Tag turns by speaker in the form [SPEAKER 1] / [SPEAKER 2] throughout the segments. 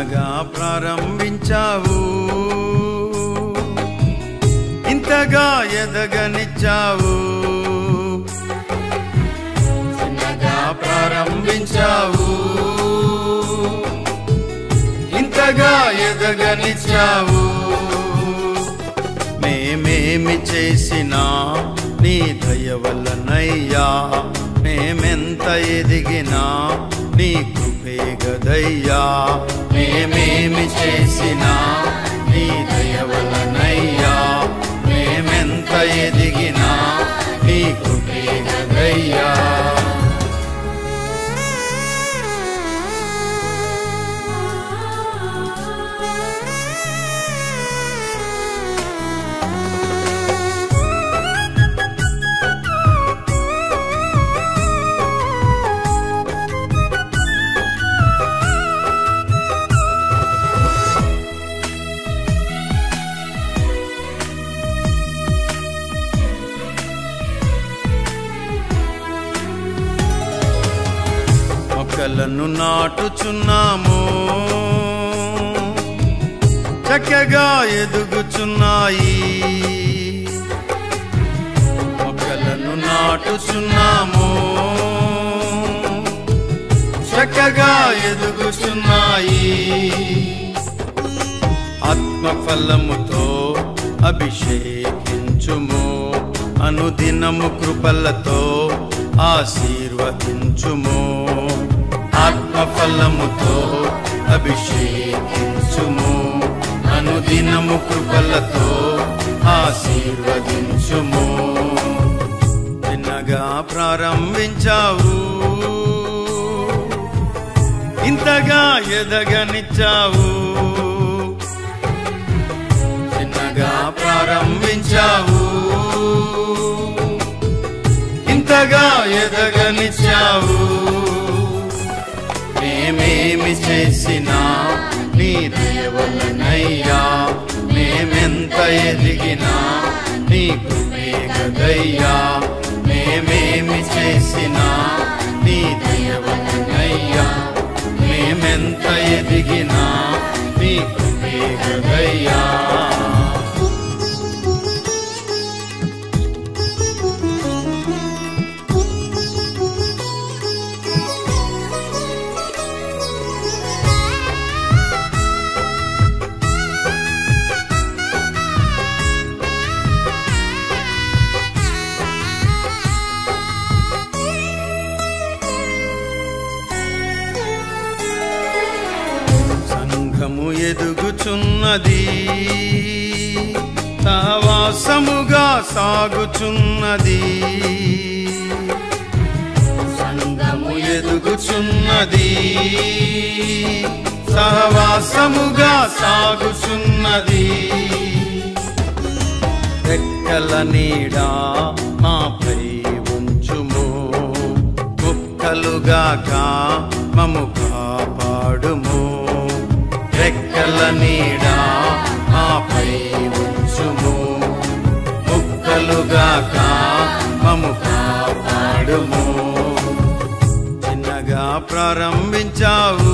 [SPEAKER 1] చిన్నగా ప్రారంభించావు ఇంతగా ఎదగనిచ్చావు చిన్నగా ప్రారంభించావు ఇంతగా ఎదగనిచ్చావు మేమేమి చేసినా నీ దయ వల్లనయ్యా మేమెంత ఎదిగినా నీ కృపే గదయ్యా మేమేమి చేసినా నీ దయ వల్లనయ్యా మేమెంత ఎదిగినా నీ కృపే గదయ్యా మొక్కలను నాటుచున్నాము చక్కగా ఎదుగుచున్నాయి మొక్కలను నాటుచున్నాము చక్కగా ఎదుగుచున్నాయి ఆత్మఫలముతో అభిషేకించుము అనుదినము కృపలతో ఆశీర్వదించుము ఆత్మఫలముతో అభిషేకించుము అనుదినము కృపలతో ఆశీర్వదించుము చిన్నగా ప్రారంభించావు ఇంతగా ఎదగనిచ్చావు చిన్నగా ప్రారంభించావు ఇంతగా ఎదగనిచ్చావు మేమేమి చేసినా నీ దేవలనయ్యా మేమెంత ఎదిగినా నీ కృపే గదయ్యా మేమేమి చేసినా నీ దేవలనయ్యా మేమెంత ఎదిగినా నీ కృపే గదయ్యా సంఘము ఎదుగుచున్నది సహవాసముగా సాగుచున్నది సంఘము ఎదుగుచున్నది సహవాసముగా సాగుచున్నది రెక్కల నీడా మాపై ఉంచుము ముక్కలుగాక మము కాపాడుము రెక్కల నీడా మాపై ఉంచుము ముక్కలుగాక మము కాపాడుము చిన్నగా ప్రారంభించావు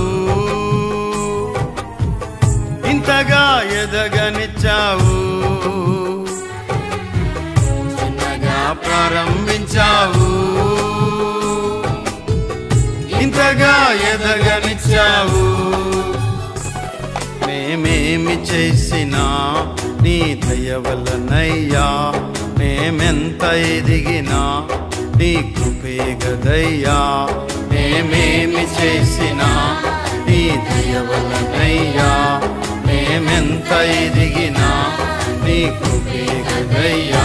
[SPEAKER 1] ఇంతగా ఎదగనిచ్చావు చిన్నగా ప్రారంభించావు ఇంతగా ఎదగనిచ్చావు మేమేమి చేసినా నీ దయ వల్లనయ్యా మేమెంత ఎదిగినా నీ కృపే గదయ్యా మేమేమి చేసినా నీ దయ వల్లనయ్యా మేమెంత ఎదిగినా నీ కృపే గదయ్యా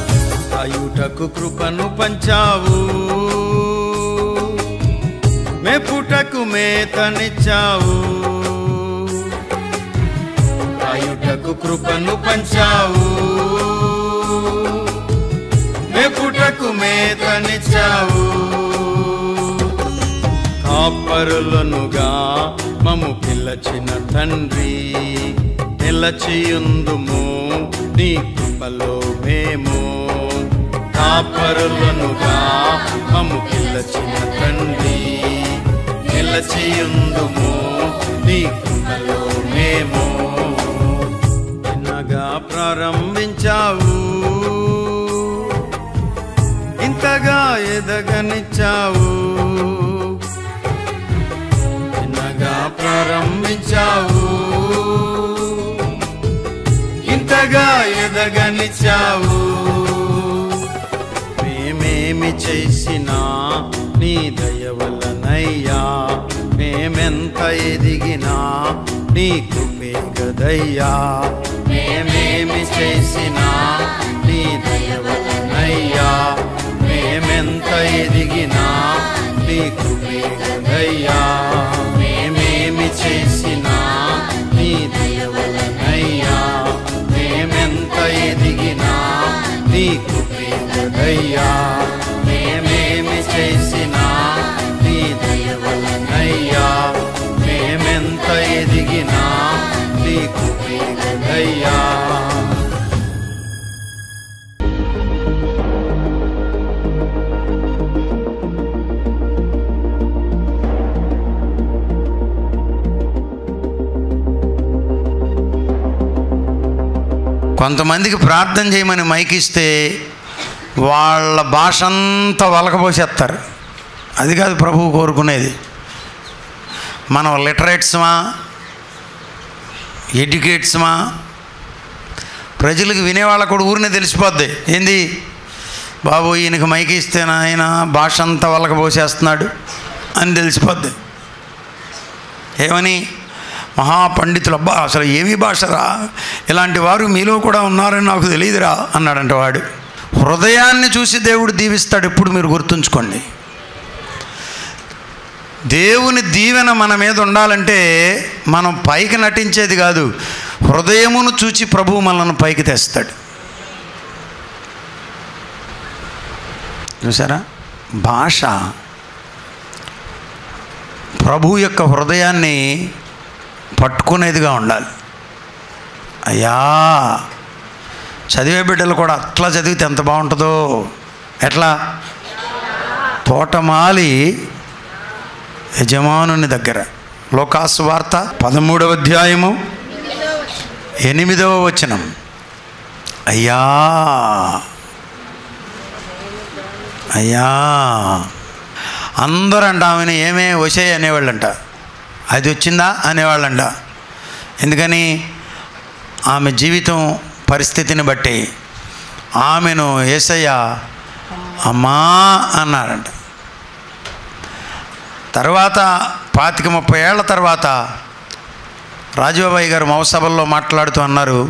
[SPEAKER 1] అయుటకు కృపను పంచావు మెప్పుటకు మేతనిచ్చావు ఆయుటకు కృపను పంచావు మెప్పుటకు మేతనిచ్చావు కాపరులనుగా మము పిలచిన తండ్రి నిలచియుందుము నీ కృపలో మేము కాపరులనుగా మము పిలచిన తండ్రి నిలచియుందుము నీ కృపలో మేము చిన్నగా ప్రారంభించావు ఇంతగా ఎదగనిచ్చావు చిన్నగా ప్రారంభించావు ఇంతగా ఎదగనిచ్చావు మేమేమి చేసినా నీ దయ వలనయ్యా మేమెంత ఎదిగినా నీ కృపే గదయ్యా మేమేమి చేసినా నీ దయ వలనయ్యా మేమెంత ఎదిగినా నీ కృపే గదయ్యా మేమేమి చేసినా నీ దయ వలనయ్యా మేమెంత ఎదిగినా నీ కృపే గదయ్యా మేమేమి చేసినా నీ దయ వలనయ్యా మేమెంత ఎదిగినా నీ కృపే గదయ్యా కొంతమందికి ప్రార్థన చేయమని మైకిస్తే వాళ్ళ భాష అంతా వలకబోసేస్తారు అది కాదు ప్రభువు కోరుకునేది మనం లిటరేట్స్మా ఎడ్యుకేట్స్మా ప్రజలకు వినేవాళ్ళకు కూడా ఊరినే తెలిసిపోద్ది ఏంది బాబు ఈయనకి మైకి ఇస్తే ఆయన భాష అంతా వలకబోసేస్తున్నాడు అని తెలిసిపోద్ది ఏమని మహాపండితులు అబ్బా అసలు ఏమి భాషరా ఇలాంటి వారు మీలో కూడా ఉన్నారని నాకు తెలియదురా అన్నాడంట వాడు హృదయాన్ని చూసి దేవుడు దీవిస్తాడు ఎప్పుడు మీరు గుర్తుంచుకోండి దేవుని దీవెన మన మీద ఉండాలంటే మనం పైకి నటించేది కాదు హృదయమును చూచి ప్రభువు మనల్ని పైకి తెస్తాడు చూసారా భాష ప్రభు యొక్క హృదయాన్ని పట్టుకునేదిగా ఉండాలి అయ్యా చదివే బిడ్డలు కూడా అట్లా చదివితే ఎంత బాగుంటుందో ఎట్లా తోటమాలి యజమానుని దగ్గర లోకాసు వార్త పదమూడవ అధ్యాయము ఎనిమిదవ వచనం అయ్యా అయ్యా అందరూ అంట ఆమెను ఏమే వసే అనేవాళ్ళంట అది వచ్చిందా అనేవాళ్ళంట ఎందుకని ఆమె జీవితం పరిస్థితిని బట్టి ఆమెను ఏసయ్య అమ్మా అన్నారంట తర్వాత పాతిక ముప్పై ఏళ్ల తర్వాత రాజబాబాయి గారు మౌసభల్లో మాట్లాడుతూ అన్నారు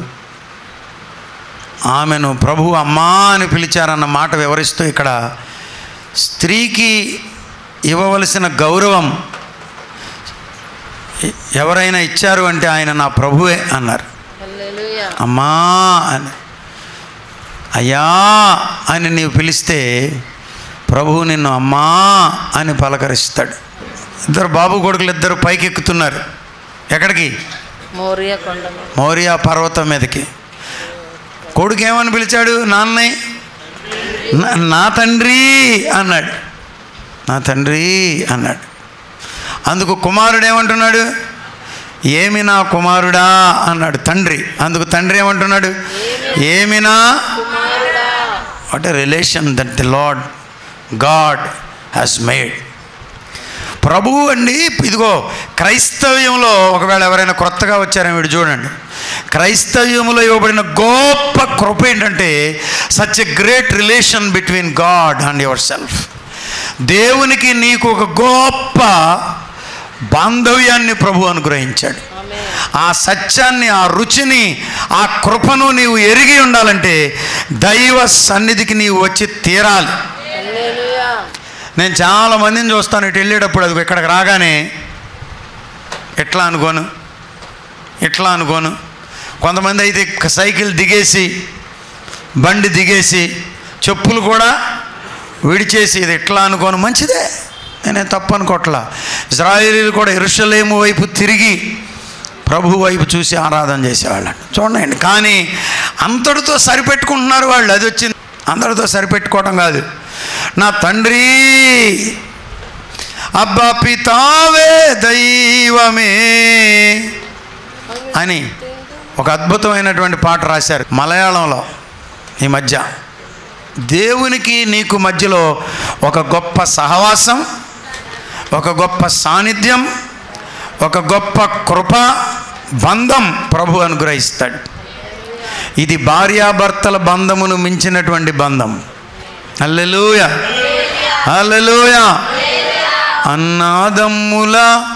[SPEAKER 1] ఆమెను ప్రభు అమ్మా అని పిలిచారన్న మాట వివరిస్తూ ఇక్కడ స్త్రీకి ఇవ్వవలసిన గౌరవం ఎ- ఎవరైనా ఇచ్చారు అంటే ఆయన నా ప్రభువే అన్నారు
[SPEAKER 2] హల్లెలూయా
[SPEAKER 1] అమ్మా అని అయ్యా అని నీవు పిలిస్తే ప్రభువు నిన్ను అమ్మా అని పలకరిస్తాడు ఇద్దరు బాబు కొడుకులు ఇద్దరు పైకి ఎక్కుతున్నారు ఎక్కడికి
[SPEAKER 2] మోరియా కొండ మీద.
[SPEAKER 1] మౌర్య పర్వతం మీదకి కొడుకు ఏమని పిలిచాడు నాన్నని "నా- నా తండ్రి అన్నాడు నా తండ్రి అన్నాడు అందుకు కుమారుడు ఏమంటున్నాడు ఏమి నా కుమారుడా అన్నాడు తండ్రి అందుకు తండ్రి ఏమంటున్నాడు ఏమి నా what a relation that the lord god has made ప్రభువు అండి ఇదిగో క్రైస్తవ్యంలో ఒకవేళ ఎవరైనా క్రొత్తగా వచ్చారని వీడు చూడండి క్రైస్తవ్యంలో ఇవ్వబడిన గొప్ప కృప ఏంటంటే such a great relation between god and your self దేవునికి నీకు ఒక గొప్ప బాంధవ్యాన్ని ప్రభు అనుగ్రహించాడు
[SPEAKER 2] ఆమేన్.
[SPEAKER 1] ఆ సత్యాన్ని ఆ రుచిని ఆ కృపను నీవు ఎరిగి ఉండాలంటే దైవ సన్నిధికి నీవు వచ్చి తీరాలి
[SPEAKER 2] హల్లెలూయా
[SPEAKER 1] నేను చాలా మందిని చూస్తాను ఇటు వెళ్ళేటప్పుడు అది ఇక్కడికి రాగానే ఎట్లా అనుకోను ఇట్లా అనుకోను కొంతమంది అయితే సైకిల్ దిగేసి బండి దిగేసి చెప్పులు కూడా విడిచేసి ఇది ఎట్లా అనుకోను మంచిదే నేనే తప్పు అనుకోవట్లా ఇజ్రాయేలీలు కూడా ఇరుషలేము వైపు తిరిగి ప్రభు వైపు చూసి ఆరాధన చేసేవాళ్ళు చూడండి కానీ అంతటితో సరిపెట్టుకుంటున్నారు వాళ్ళు అది వచ్చింది అందరితో సరిపెట్టుకోవడం కాదు నా తండ్రి అబ్బా పితావే దైవమే అని ఒక అద్భుతమైనటువంటి పాట రాశారు మలయాళంలో ఈ మధ్య దేవునికి నీకు మధ్యలో ఒక గొప్ప సహవాసం ఒక గొప్ప సాన్నిధ్యం ఒక గొప్ప కృప బంధం ప్రభు అనుగ్రహిస్తాడు ఇది భార్యాభర్తల బంధమును మించినటువంటి బంధం అల్లెలూయ అల్లెలూయ అన్నాదమ్ముల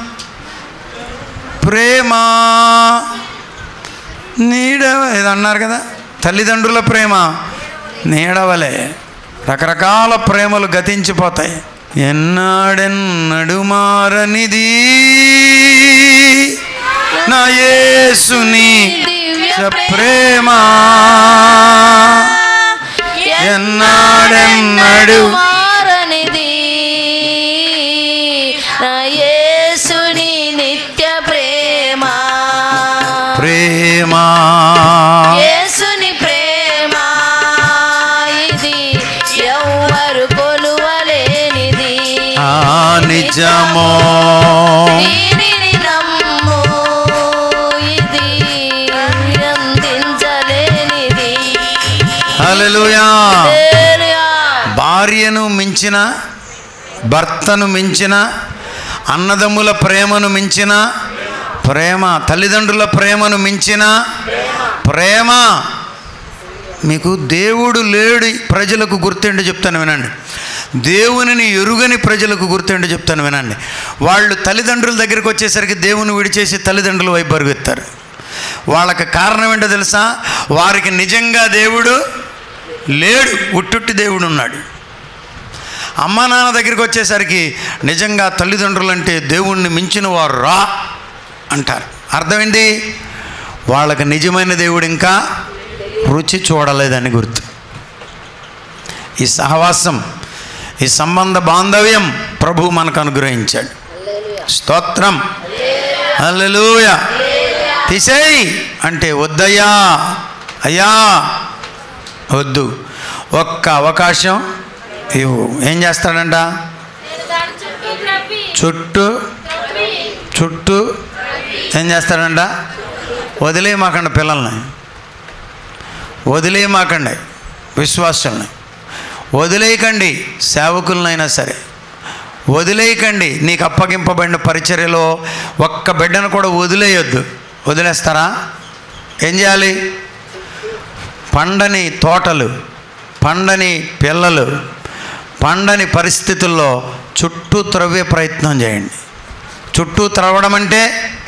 [SPEAKER 1] ప్రేమ నీడ ఇది అన్నారు కదా తల్లిదండ్రుల ప్రేమ నీడవలే రకరకాల ప్రేమలు గతించిపోతాయి ఎన్నాడెన్నడు మారనిది నా యేసుని ప్రేమ ఎన్నాడెన్నడు
[SPEAKER 2] మారనిది నా యేసుని నిత్య ప్రేమ
[SPEAKER 1] ప్రేమ
[SPEAKER 2] యేసుని ప్రేమ ఇది ఎవ్వరు కొలువలేనిది
[SPEAKER 1] ఆ నిజమో
[SPEAKER 2] దీనిని నమ్ము ఇది అందించలేనిది
[SPEAKER 1] హల్లెలూయా
[SPEAKER 2] హల్లెలూయా.
[SPEAKER 1] భార్యను మించిన భర్తను మించిన అన్నదమ్ముల ప్రేమను మించిన ప్రేమ తల్లిదండ్రుల ప్రేమను మించిన ప్రేమ మీకు దేవుడు లేడు ప్రజలకు గుర్తుండి చెప్తాను వినండి దేవునిని ఎరుగని ప్రజలకు గుర్తుండి చెప్తాను వినండి వాళ్ళు తల్లిదండ్రుల దగ్గరికి వచ్చేసరికి దేవుని విడిచేసి తల్లిదండ్రుల వైపు పరుగెత్తారు వాళ్ళకి కారణం ఏంటో తెలుసా వారికి నిజంగా దేవుడు లేడు ఉట్టుట్టి దేవుడు ఉన్నాడు అమ్మా నాన్న దగ్గరికి వచ్చేసరికి నిజంగా తల్లిదండ్రులు అంటే దేవుణ్ణి మించిన వారు రా అంటారు అర్థమేంటి వాళ్ళకి నిజమైన దేవుడు ఇంకా రుచి చూడలేదని గుర్తు ఈ సహవాసం ఈ సంబంధ బాంధవ్యం ప్రభు మనకు అనుగ్రహించాడు స్తోత్రం హల్లెలూయ తీసేయి అంటే వద్దయ్యా అయ్యా వద్దు ఒక్క అవకాశం ఇవ్వు ఏం చేస్తాడంట చుట్టూ చుట్టూ ఏం చేస్తాడంట వదిలేయమాకండి పిల్లల్ని వదిలేయమాకండి విశ్వాసుల్ని వదిలేయకండి సేవకులనైనా సరే వదిలేయకండి నీకు అప్పగింపబడిన పరిచర్యలో ఒక్క బిడ్డను కూడా వదిలేయొద్దు వదిలేస్తారా ఏం చేయాలి పండని తోటలు పండని పిల్లలు పండని పరిస్థితుల్లో చుట్టూ త్రవ్వే ప్రయత్నం చేయండి చుట్టూ త్రవ్వడం అంటే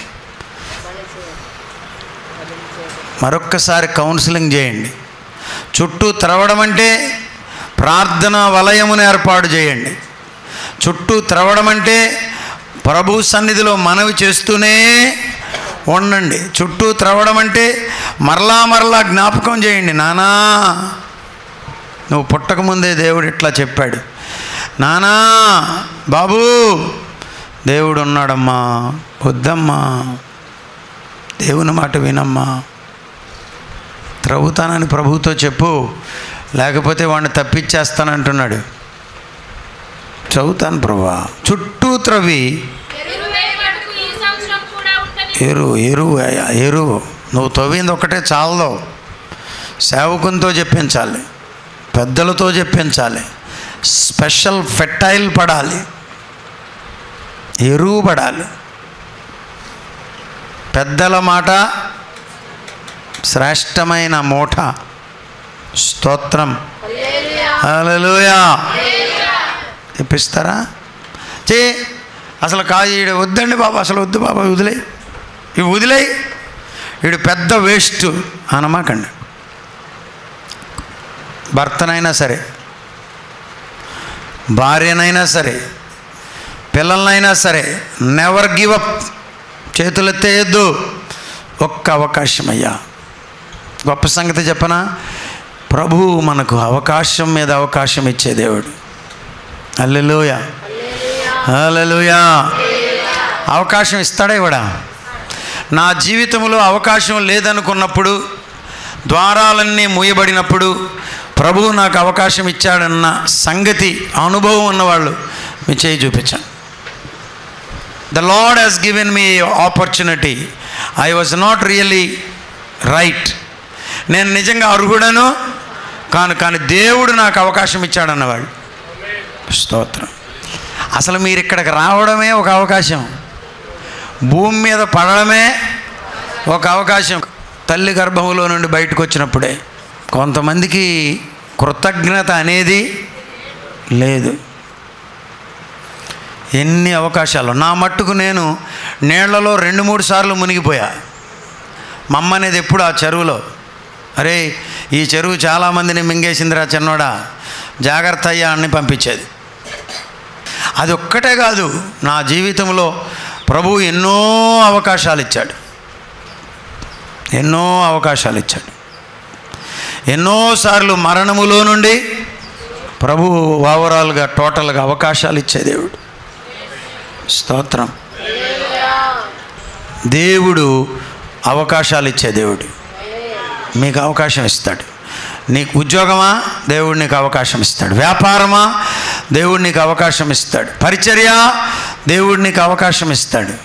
[SPEAKER 1] మరొక్కసారి కౌన్సిలింగ్ చేయండి చుట్టూ త్రవ్వడం అంటే ప్రార్థన వలయమును ఏర్పాటు చేయండి చుట్టూ త్రవ్వడం అంటే ప్రభు సన్నిధిలో మనవి చేస్తూనే ఉండండి చుట్టూ త్రవ్వడం అంటే మరలా మరలా జ్ఞాపకం చేయండి నానా నువ్వు పుట్టకముందే దేవుడు ఇట్లా చెప్పాడు నానా బాబు దేవుడు ఉన్నాడమ్మా వద్దమ్మా దేవుని మాట వినమ్మా త్రవ్వుతానని ప్రభుతో చెప్పు లేకపోతే వాడిని తప్పించేస్తానంటున్నాడు చదువుతాను ప్రభా చుట్టూ త్రవ్వి
[SPEAKER 3] ఎరువే మటుకు ఈ సంవత్సరం కూడా ఉంటని
[SPEAKER 1] ఎరువు ఎరువు అయ్యా, ఎరువు నువ్వు తవ్వింది ఒకటే చాలదు సేవకునితో చెప్పించాలి పెద్దలతో చెప్పించాలి స్పెషల్ ఫెర్టైల్ పడాలి ఎరువు పడాలి పెద్దల మాట శ్రేష్టమైన మూట స్తోత్రం హల్లెలూయా ఇప్పిస్తారా చే అసలు కా ఈడ వద్దండి బాబా అసలు వద్దు బాబా వదిలే ఇవి వదిలే వీడు పెద్ద వేస్ట్ అనమాకండి భర్తనైనా సరే భార్యనైనా సరే పిల్లలనైనా సరే నెవర్ గివ్ అప్ చేతులెత్తేయద్దు ఒక్క అవకాశం అయ్యా గొప్ప సంగతి చెప్పనా ప్రభువు మనకు అవకాశం మీద అవకాశం ఇచ్చే దేవుడు అల్లెలుయ అల్లెలుయ అవకాశం ఇస్తాడా ఇవ్వడా నా జీవితంలో అవకాశం లేదనుకున్నప్పుడు ద్వారాలన్నీ మూయబడినప్పుడు ప్రభువు నాకు అవకాశం ఇచ్చాడన్న సంగతి అనుభవం ఉన్నవాళ్ళు మీ చేయి చూపించండి the lord has given me opportunity I was not really right నేను నిజంగా అర్హుడను కాను కానీ దేవుడు నాకు అవకాశం ఇచ్చాడన్నవాడు స్తోత్రం అసలు మీరు ఇక్కడికి రావడమే ఒక అవకాశం భూమి మీద పడడమే ఒక అవకాశం తల్లి గర్భంలో నుండి బయటకు వచ్చినప్పుడే కొంతమందికి కృతజ్ఞత అనేది లేదు ఎన్ని అవకాశాలు నా మట్టుకు నేను నీళ్లలో రెండు మూడు సార్లు మునిగిపోయా మా అమ్మ అనేది ఎప్పుడు ఆ చెరువులో అరే ఈ చెరువు చాలామందిని మింగేసిందిరా చిన్నోడా జాగ్రత్త అయ్యా అని పంపించేది అది ఒక్కటే కాదు నా జీవితంలో ప్రభు ఎన్నో అవకాశాలు ఇచ్చాడు ఎన్నో అవకాశాలు ఇచ్చాడు ఎన్నోసార్లు మరణములో నుండి ప్రభు ఓవరాల్గా టోటల్గా అవకాశాలు ఇచ్చే దేవుడు స్తోత్రం దేవుడు అవకాశాలు ఇచ్చే దేవుడు మీకు అవకాశం ఇస్తాడు నీకు ఉద్యోగమా దేవుడు నీకు అవకాశం ఇస్తాడు వ్యాపారమా దేవుడు నీకు అవకాశం ఇస్తాడు పరిచర్య దేవుడు నీకు అవకాశం ఇస్తాడు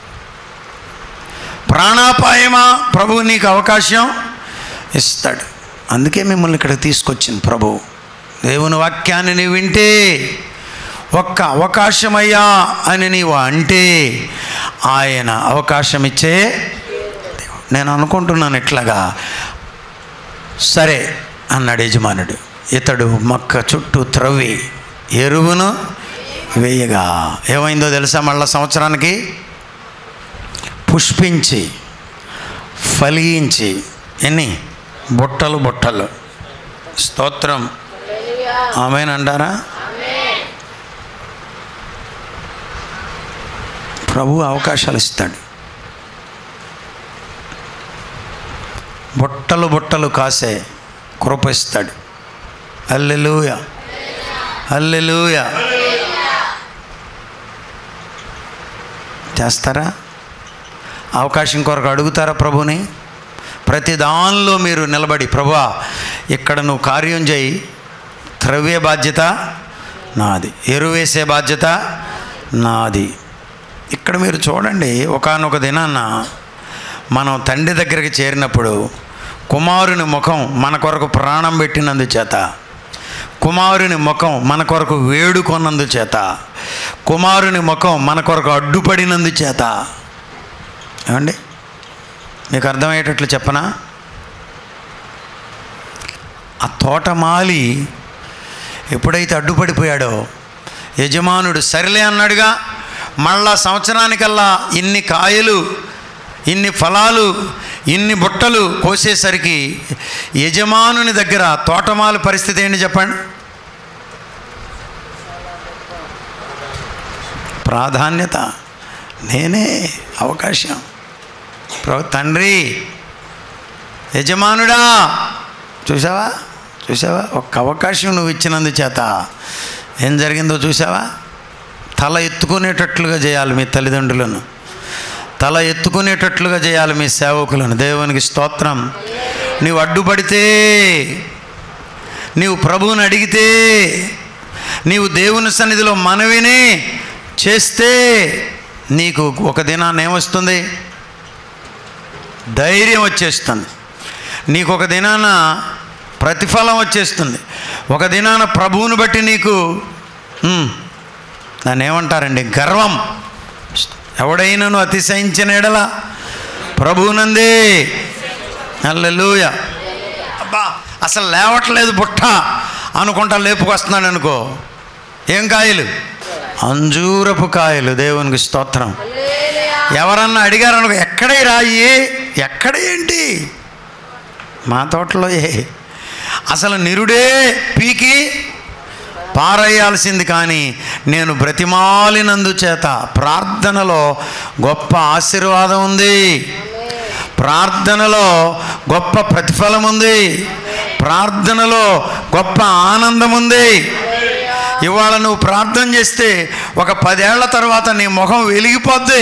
[SPEAKER 1] ప్రాణాపాయమా ప్రభు నీకు అవకాశం ఇస్తాడు అందుకే మిమ్మల్ని ఇక్కడ తీసుకొచ్చింది ప్రభు దేవుని వాక్యాన్ని నీవు వింటే ఒక్క అవకాశమయ్యా అని నీవు అంటే ఆయన అవకాశం ఇచ్చే దేవుడు. నేను అనుకుంటున్నాను ఇట్లాగా సరే అన్నాడు యజమానుడు ఇతడు మొక్క చుట్టూ త్రవ్వి ఎరువును వేయగా ఏమైందో తెలుసా మళ్ళా సంవత్సరానికి పుష్పించి ఫలించి ఎన్ని బుట్టలు బుట్టలు స్తోత్రం ఆమెనంటారా ప్రభు అవకాశాలు ఇస్తాడు బుట్టలు బుట్టలు కాసే కృప ఇస్తాడు అల్లెలూయ అల్లెలూయ చేస్తారా అవకాశం కొరకు అడుగుతారా ప్రభుని ప్రతి దానిలో మీరు నిలబడి ప్రభా ఇక్కడ నువ్వు కార్యం చేయి త్రవ్వే బాధ్యత నాది ఎరువేసే బాధ్యత నాది ఇక్కడ మీరు చూడండి ఒకానొక దినాన్న మనం తండ్రి దగ్గరికి చేరినప్పుడు కుమారుని ముఖం మన కొరకు ప్రాణం పెట్టినందు చేత కుమారుని ముఖం మన కొరకు వేడుకొన్నందు చేత కుమారుని ముఖం మన కొరకు అడ్డుపడినందు చేత ఏమండి మీకు అర్థమయ్యేటట్లు చెప్పనా ఆ తోటమాలి ఎప్పుడైతే అడ్డుపడిపోయాడో యజమానుడు సరిలే అన్నాడుగా మళ్ళా సంవత్సరానికల్లా ఇన్ని కాయలు ఇన్ని ఫలాలు ఇన్ని బుట్టలు కోసేసరికి యజమానుని దగ్గర తోటమాలు పరిస్థితి ఏంటి చెప్పండి ప్రాధాన్యత నేనే అవకాశం ప్రభు తండ్రి యజమానుడా చూసావా చూసావా ఒక్క అవకాశం నువ్వు ఇచ్చినందు చేత ఏం జరిగిందో చూసావా తల ఎత్తుకునేటట్లుగా చేయాలి మీ తల్లిదండ్రులను తల ఎత్తుకునేటట్లుగా చేయాలి మీ సేవకులను దేవునికి స్తోత్రం నీవు అడ్డుపడితే నీవు ప్రభువుని అడిగితే నీవు దేవుని సన్నిధిలో మనవిని చేస్తే నీకు ఒక దినాన్ని ఏమొస్తుంది ధైర్యం వచ్చేస్తుంది నీకు ఒక దినాన ప్రతిఫలం వచ్చేస్తుంది ఒక దినాన ప్రభువుని బట్టి నీకు ఉమ్, దాన్ని ఏమంటారండి గర్వం ఎవడైనను అతిశయించిన ఎడల ప్రభువునందే అల్లెలూయ అబ్బా అసలు లేవట్లేదు బుట్ట అనుకుంటా లేపుకొస్తున్నాడు అనుకో ఏం కాయలు అంజూరపు కాయలు దేవునికి స్తోత్రం ఎవరన్నా అడిగారు అనుకో ఎక్కడే రాయి ఎక్కడ ఏంటి మా తోటలో ఏ అసలు నిరుడే పీకి పారేయాల్సింది కానీ నేను బ్రతిమాలినందు చేత ప్రార్థనలో గొప్ప ఆశీర్వాదం ఉంది ప్రార్థనలో గొప్ప ప్రతిఫలం ఉంది ప్రార్థనలో గొప్ప ఆనందం ఉంది ఇవాళ నువ్వు ప్రార్థన చేస్తే ఒక పదేళ్ల తర్వాత నీ ముఖం వెలిగిపోద్ది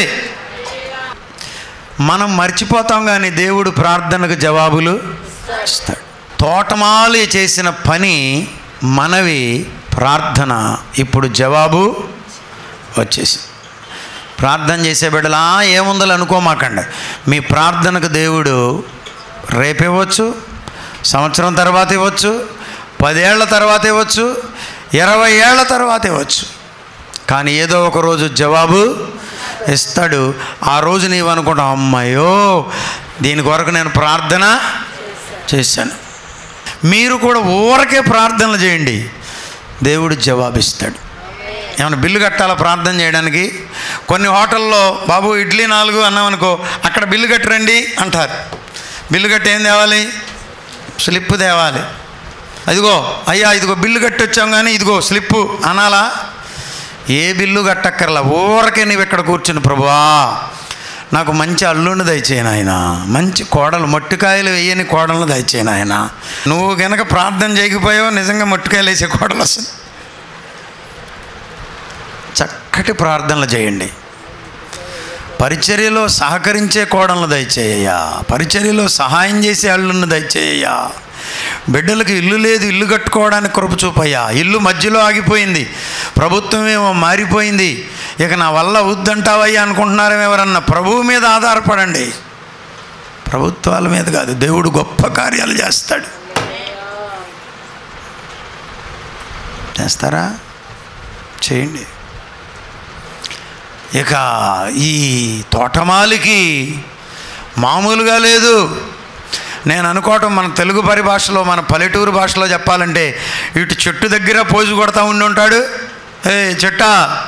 [SPEAKER 1] మనం మర్చిపోతాం కానీ దేవుడు ప్రార్థనకు జవాబులు ఇస్తాడు తోటమాలి చేసిన పని మనవి ప్రార్థన ఇప్పుడు జవాబు వచ్చేసి ప్రార్థన చేసే బిడ్డలా ఏముందని అనుకోమాకండి మీ ప్రార్థనకు దేవుడు రేపు ఇవ్వచ్చు సంవత్సరం తర్వాత ఇవ్వచ్చు పదేళ్ల తర్వాత ఇవ్వచ్చు ఇరవై ఏళ్ల తర్వాత ఇవ్వచ్చు కానీ ఏదో ఒక రోజు జవాబు ఇస్తాడు ఆ రోజు నీవు అనుకుంటావు అమ్మాయో దీని కొరకు నేను ప్రార్థన చేశాను మీరు కూడా ఊరకే ప్రార్థనలు చేయండి దేవుడు జవాబిస్తాడు ఏమైనా బిల్లు కట్టాలా ప్రార్థన చేయడానికి కొన్ని హోటల్లో బాబు ఇడ్లీ నాలుగు అన్నామనుకో అక్కడ బిల్లు కట్టరండి అంటారు బిల్లు కట్టి ఏం తేవాలి స్లిప్ తేవాలి అదిగో అయ్యా ఇదిగో బిల్లు కట్టి వచ్చాం కానీ ఇదిగో స్లిప్పు అనాలా ఏ బిల్లు కట్టక్కర్లా ఊరకే నీవు ఇక్కడ కూర్చుని ప్రభువా నాకు మంచి అల్లుండి దయచేయను ఆయన మంచి కోడలు మొట్టికాయలు వేయని కోడలను దయచేయను ఆయన నువ్వు కనుక ప్రార్థన చేయకపోయావు నిజంగా మొట్టికాయలు వేసే కోడలు వస్తుంది చక్కటి ప్రార్థనలు చేయండి పరిచర్యలో సహకరించే కోడలను దయచేయ్యా పరిచర్యలో సహాయం చేసే అల్లులను దయచేయ్యా బిడ్డలకు ఇల్లు లేదు ఇల్లు కట్టుకోవడానికి కృప చూపయ్యా ఇల్లు మధ్యలో ఆగిపోయింది ప్రభుత్వం ఏమో మారిపోయింది ఇక నా వల్ల వద్దంటావయ్యా అనుకుంటున్నారేమో ఎవరన్నా ప్రభువు మీద ఆధారపడండి ప్రభుత్వాల మీద కాదు దేవుడు గొప్ప కార్యాలు చేస్తాడు చేస్తారా చేయండి ఇక ఈ తోటమాలికి మామూలుగా లేదు నేను అనుకోవటం మన తెలుగు పరిభాషలో మన పల్లెటూరు భాషలో చెప్పాలంటే ఇటు చెట్టు దగ్గర పోజు కొడతా ఉండి ఉంటాడు ఏ చెట్టా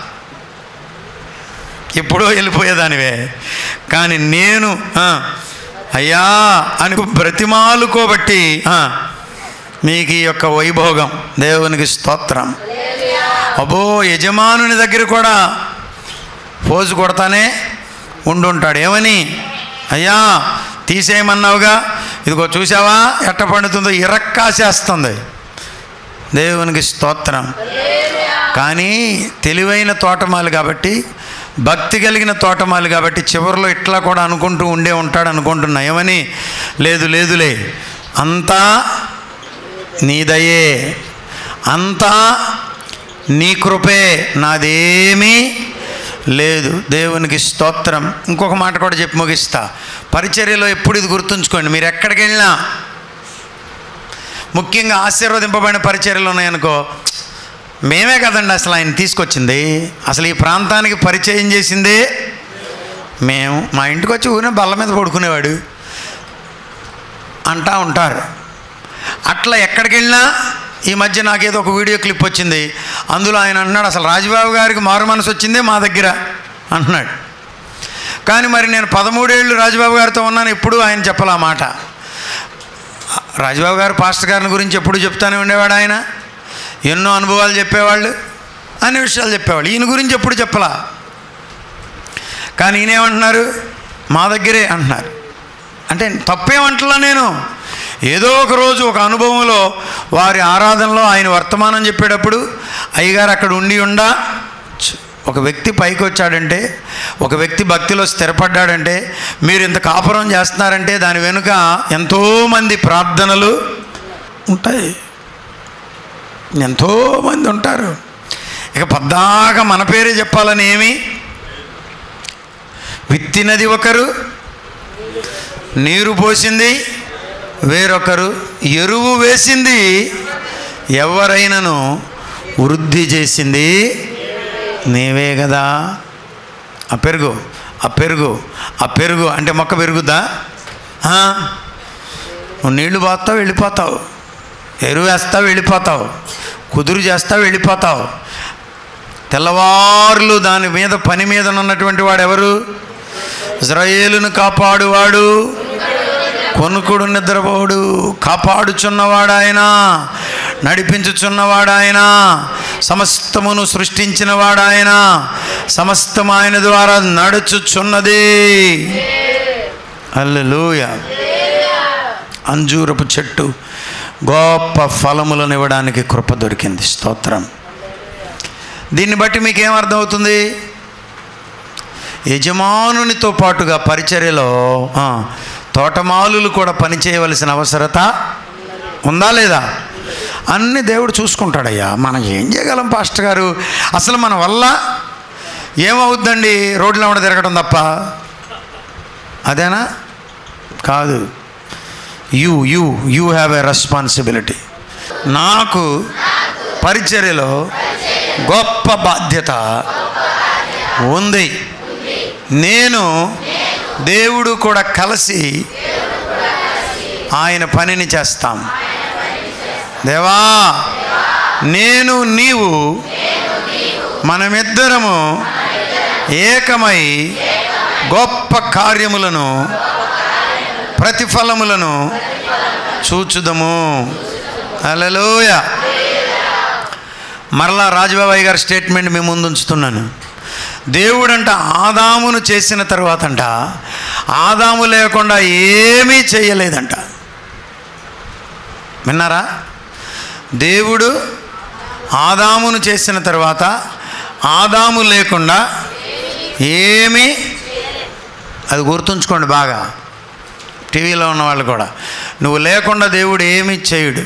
[SPEAKER 1] ఎప్పుడో వెళ్ళిపోయేదానివే కానీ నేను ఆ, అయ్యా అని బ్రతిమాలుకోబట్టి ఆ, మీకు ఈ యొక్క వైభోగం దేవునికి స్తోత్రం అబ్బో యజమానుని దగ్గర కూడా పోజు కొడతానే ఉండుంటాడు ఏమని అయ్యా తీసేయమన్నావుగా ఇదిగో చూసావా ఎట్ట పండుతుందో ఇరక్కాసేస్తుంది దేవునికి స్తోత్రం కానీ తెలివైన తోటమాలి కాబట్టి భక్తి కలిగిన తోటమాలి కాబట్టి చివరిలో ఇట్లా కూడా అనుకుంటూ ఉండే ఉంటాడు అనుకుంటున్నా ఏమని లేదు లేదులే అంతా నీదయే అంతా నీ కృపే నాదేమీ లేదు దేవునికి స్తోత్రం ఇంకొక మాట కూడా చెప్పి ముగిస్తా పరిచర్యలో ఎప్పుడు ఇది గుర్తుంచుకోండి మీరు ఎక్కడికి వెళ్ళినా ముఖ్యంగా ఆశీర్వదింపబడిన పరిచర్యలు ఉన్నాయనుకో మేమే కదండి అసలు ఆయన తీసుకొచ్చింది అసలు ఈ ప్రాంతానికి పరిచయం చేసిందే మేము మా ఇంటికి వచ్చి ఊరిన బల్ల మీద పడుకునేవాడు అంటా ఉంటారు అట్లా ఎక్కడికి వెళ్ళినా ఈ మధ్య నాకేదో ఒక వీడియో క్లిప్ వచ్చింది అందులో ఆయన అన్నాడు అసలు రాజబాబు గారికి మారు మనసు వచ్చిందే మా దగ్గర అంటున్నాడు కానీ మరి నేను పదమూడేళ్ళు రాజబాబు గారితో ఉన్నాను ఎప్పుడు ఆయన చెప్పాల ఆ మాట రాజబాబు గారు పాస్టర్ గారిని గురించి ఎప్పుడు చెప్తానే ఉండేవాడు ఆయన ఎన్నో అనుభవాలు చెప్పేవాళ్ళు అన్ని విషయాలు చెప్పేవాళ్ళు ఈయన గురించి ఎప్పుడు చెప్పలా కానీ ఈయనేమంటున్నారు మా దగ్గరే అంటున్నారు అంటే తప్పేమంటలా నేను ఏదో ఒక రోజు ఒక అనుభవంలో వారి ఆరాధనలో ఆయన వర్తమానం చెప్పేటప్పుడు అయ్యగారు అక్కడ ఉండి ఉండా ఛ్, ఒక వ్యక్తి పైకి వచ్చాడంటే ఒక వ్యక్తి భక్తిలో స్థిరపడ్డాడంటే మీరు ఇంత కాపురం చేస్తున్నారంటే దాని వెనుక ఎంతోమంది ప్రార్థనలు ఉంటాయి ఎంతోమంది ఉంటారు ఇక పద్దాక మన పేరే చెప్పాలని ఏమి విత్తినది ఒకరు నీరు పోసింది వేరొకరు ఎరువు వేసింది ఎవరైనను వృద్ధి చేసింది నీవే కదా ఆ పెరుగు ఆ పెరుగు ఆ పెరుగు అంటే మొక్క పెరుగుద్దా ఆ? నువ్వు నీళ్లు పోస్తావు వెళ్ళిపోతావు ఎరువు వేస్తావు వెళ్ళిపోతావు కుదురు చేస్తావు వెళ్ళిపోతావు తెల్లవారులు దాని మీద పని మీద ఉన్నటువంటి వాడు ఎవరు ఇజ్రాయేలును కాపాడువాడు కొనుకుడు నిద్రపోడు కాపాడుచున్నవాడు ఆయన నడిపించుచున్నవాడు ఆయన సమస్తమును సృష్టించినవాడు ఆయన సమస్తం ఆయన ద్వారా నడుచుచున్నది అల్లెలూయ అంజూరపు చెట్టు గొప్ప ఫలములను ఇవ్వడానికి కృప దొరికింది స్తోత్రం దీన్ని బట్టి మీకేం అర్థమవుతుంది యజమానునితో పాటుగా పరిచర్యలో ఆ, తోటమాలులు కూడా పనిచేయవలసిన అవసరత ఉందా లేదా అన్ని దేవుడు చూసుకుంటాడయ్యా మనం ఏం చేయగలం పాస్టర్ గారు అసలు మన వల్ల ఏమవుద్దండి రోడ్ల వెంట తిరగడం తప్ప అదేనా కాదు you you you have a responsibility నాకు పరిచర్యలో గొప్ప బాధ్యత ఉంది నేను దేవుడు కూడా కలిసి ఆయన పనిని చేస్తాం దేవా నేను నీవు మనమిద్దరము ఏకమై గొప్ప కార్యములను ప్రతిఫలములను చూచుదము అలలోయ మరలా రాజబాబాయ్ గారి స్టేట్మెంట్ మీ ముందు ఉంచుతున్నాను దేవుడంట ఆదామును చేసిన తర్వాతంట ఆదాము లేకుండా ఏమీ చేయలేదంట విన్నారా దేవుడు ఆదామును చేసిన తర్వాత ఆదాము లేకుండా ఏమీ అది గుర్తుంచుకోండి బాగా టీవీలో ఉన్న వాళ్ళు కూడా నువ్వు లేకుండా దేవుడు ఏమీ చేయడు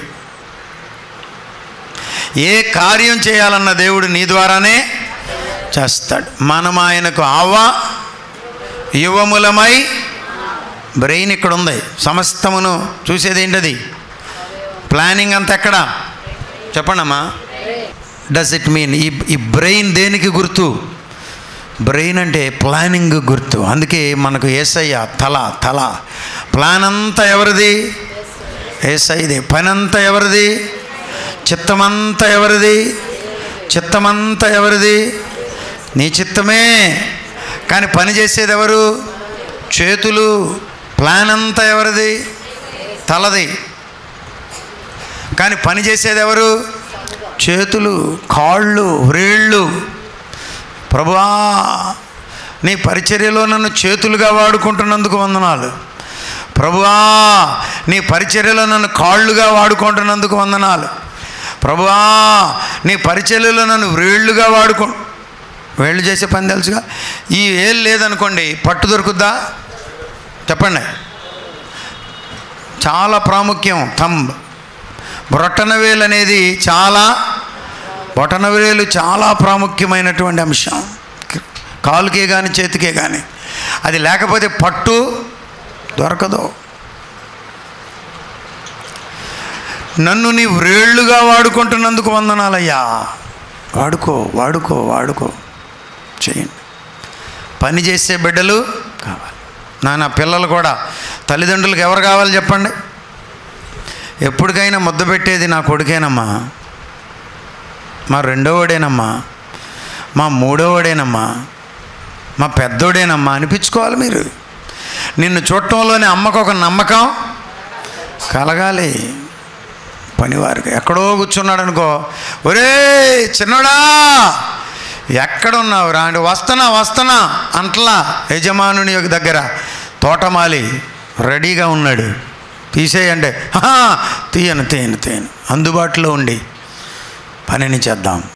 [SPEAKER 1] ఏ కార్యం చేయాలన్న దేవుడు నీ ద్వారానే చేస్తాడు మనం ఆయనకు ఆవ యువములమై బ్రెయిన్ ఇక్కడ ఉంది సమస్తమును చూసేది ఏంటది ప్లానింగ్ అంతా ఎక్కడ చెప్పండమ్మా డస్ ఇట్ మీన్ ఈ ఈ బ్రెయిన్ దేనికి గుర్తు బ్రెయిన్ అంటే ప్లానింగ్ గుర్తు అందుకే మనకు ఏసయ్య తల తల ప్లాన్ అంతా ఎవరిది ఏసైది పని అంతా ఎవరిది చిత్తమంతా ఎవరిది చిత్తమంతా ఎవరిది నీ చిత్తమే కానీ పని చేసేది ఎవరు చేతులు ప్లాన్ అంతా ఎవరిది తలది కానీ పని చేసేది ఎవరు చేతులు కాళ్ళు వ్రేళ్ళు ప్రభువా నీ పరిచర్యలో నన్ను చేతులుగా వాడుకుంటున్నందుకు వందనాలు ప్రభువా నీ పరిచర్యలో నన్ను కాళ్ళుగా వాడుకుంటున్నందుకు వందనాలు ప్రభువా నీ పరిచర్యలో నన్ను వ్రేళ్ళుగా వాడుకో వేళ్ళు చేసే పని తెలుసుగా ఈ వేలు లేదనుకోండి పట్టు దొరుకుద్దా చెప్పండి చాలా ప్రాముఖ్యం థంబ్ బ్రొట్టనవేలు అనేది చాలా బొటనవేలు చాలా ప్రాముఖ్యమైనటువంటి అంశం కాలుకే కానీ చేతికే కానీ అది లేకపోతే పట్టు దొరకదు నన్ను నీ వ్రేళ్ళుగా వాడుకుంటున్నందుకు వందనాలయ్యా వాడుకో వాడుకో వాడుకో చేయండి పని చేసే బిడ్డలు కావాలి నాన్న పిల్లలు కూడా తల్లిదండ్రులకు ఎవరు కావాలి చెప్పండి ఎప్పటికైనా ముద్ద పెట్టేది నా కొడుకేనమ్మా మా రెండోవాడేనమ్మా మా మూడోవాడేనమ్మా మా పెద్దోడేనమ్మా అనిపించుకోవాలి మీరు నిన్ను చూడటంలోనే అమ్మకు ఒక నమ్మకం కలగాలి పనివారికి ఎక్కడో కూర్చున్నాడు అనుకో ఒరే చిన్నడా ఎక్కడున్నావు రా అంటే వస్తున్నా వస్తున్నా అంటలా యజమానుని యొక్క దగ్గర తోటమాలి రెడీగా ఉన్నాడు తీసేయండి "ఆహా, తీయను తీయను తీయను అందుబాటులో ఉండి పనిని చేద్దాం